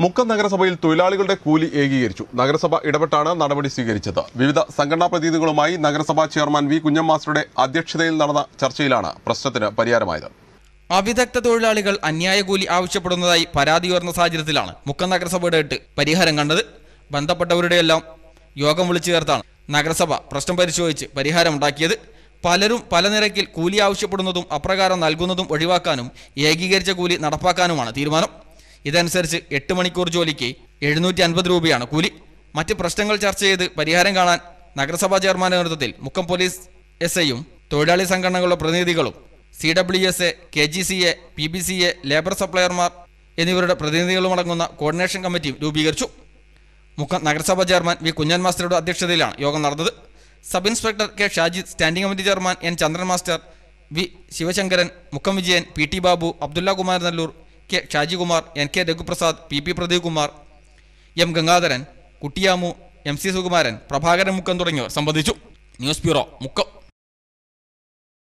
മുക്കം നഗരസഭയിൽ തൊഴിലാളികളുടെ കൂലി ഏകീകരിച്ചു നഗരസഭ ഇടപെട്ടാണ് നടപടി സ്വീകരിച്ചത് വിവിധ സംഘടനാ പ്രതിനിധികളുമായി നഗരസഭാ ചെയർമാൻ വി കുഞ്ഞം മാസ്റ്ററുടെ അധ്യക്ഷതയിൽ നടന്ന ചർച്ചയിലാണ് പ്രശ്നത്തിന് പരിഹാരമായത് അവിദഗ്ധ തൊഴിലാളികൾ അന്യായ കൂലി ആവശ്യപ്പെടുന്നതായി പരാതി ഉയർന്ന സാഹചര്യത്തിലാണ് മുക്കം നഗരസഭയുടെ ഇട്ട് പരിഹാരം കണ്ടത് ബന്ധപ്പെട്ടവരുടെയെല്ലാം യോഗം വിളിച്ചു ചേർത്താണ് നഗരസഭ പ്രശ്നം പരിശോധിച്ച് പരിഹാരമുണ്ടാക്കിയത് പലരും പല നിരക്കിൽ കൂലി ആവശ്യപ്പെടുന്നതും അപ്രകാരം നൽകുന്നതും ഒഴിവാക്കാനും ഏകീകരിച്ച കൂലി നടപ്പാക്കാനുമാണ് തീരുമാനം ഇതനുസരിച്ച് എട്ട് മണിക്കൂർ ജോലിക്ക് എഴുന്നൂറ്റി അൻപത് രൂപയാണ് കൂലി മറ്റ് പ്രശ്നങ്ങൾ ചർച്ച ചെയ്ത് പരിഹാരം കാണാൻ നഗരസഭാ ചെയർമാന്റെ നേതൃത്വത്തിൽ മുക്കം പോലീസ് എസ് ഐയും തൊഴിലാളി സംഘടനകളുടെ പ്രതിനിധികളും C W S A K G C A P B C A labour സപ്ലയർമാർ എന്നിവരുടെ പ്രതിനിധികളുമടങ്ങുന്ന കോർഡിനേഷൻ കമ്മിറ്റിയും രൂപീകരിച്ചു മുക്കം നഗരസഭാ ചെയർമാൻ വി കുഞ്ഞൻ മാസ്റ്ററുടെ അധ്യക്ഷതയിലാണ് യോഗം നടന്നത് sub inspector K Shajid standing committee chairman N Chandran master V Sivasankaran Mukkam Vijayan P T Babu Abdullah Kumar Nellur K Shajikumar N K Raghuprasad P P Pradeep Kumar M Gangadharan Kuttiyamu M C Sukumaran Prabhakaran Mukkam തുടങ്ങിയവർ സംബന്ധിച്ചു ന്യൂസ് ബ്യൂറോ മുക്കം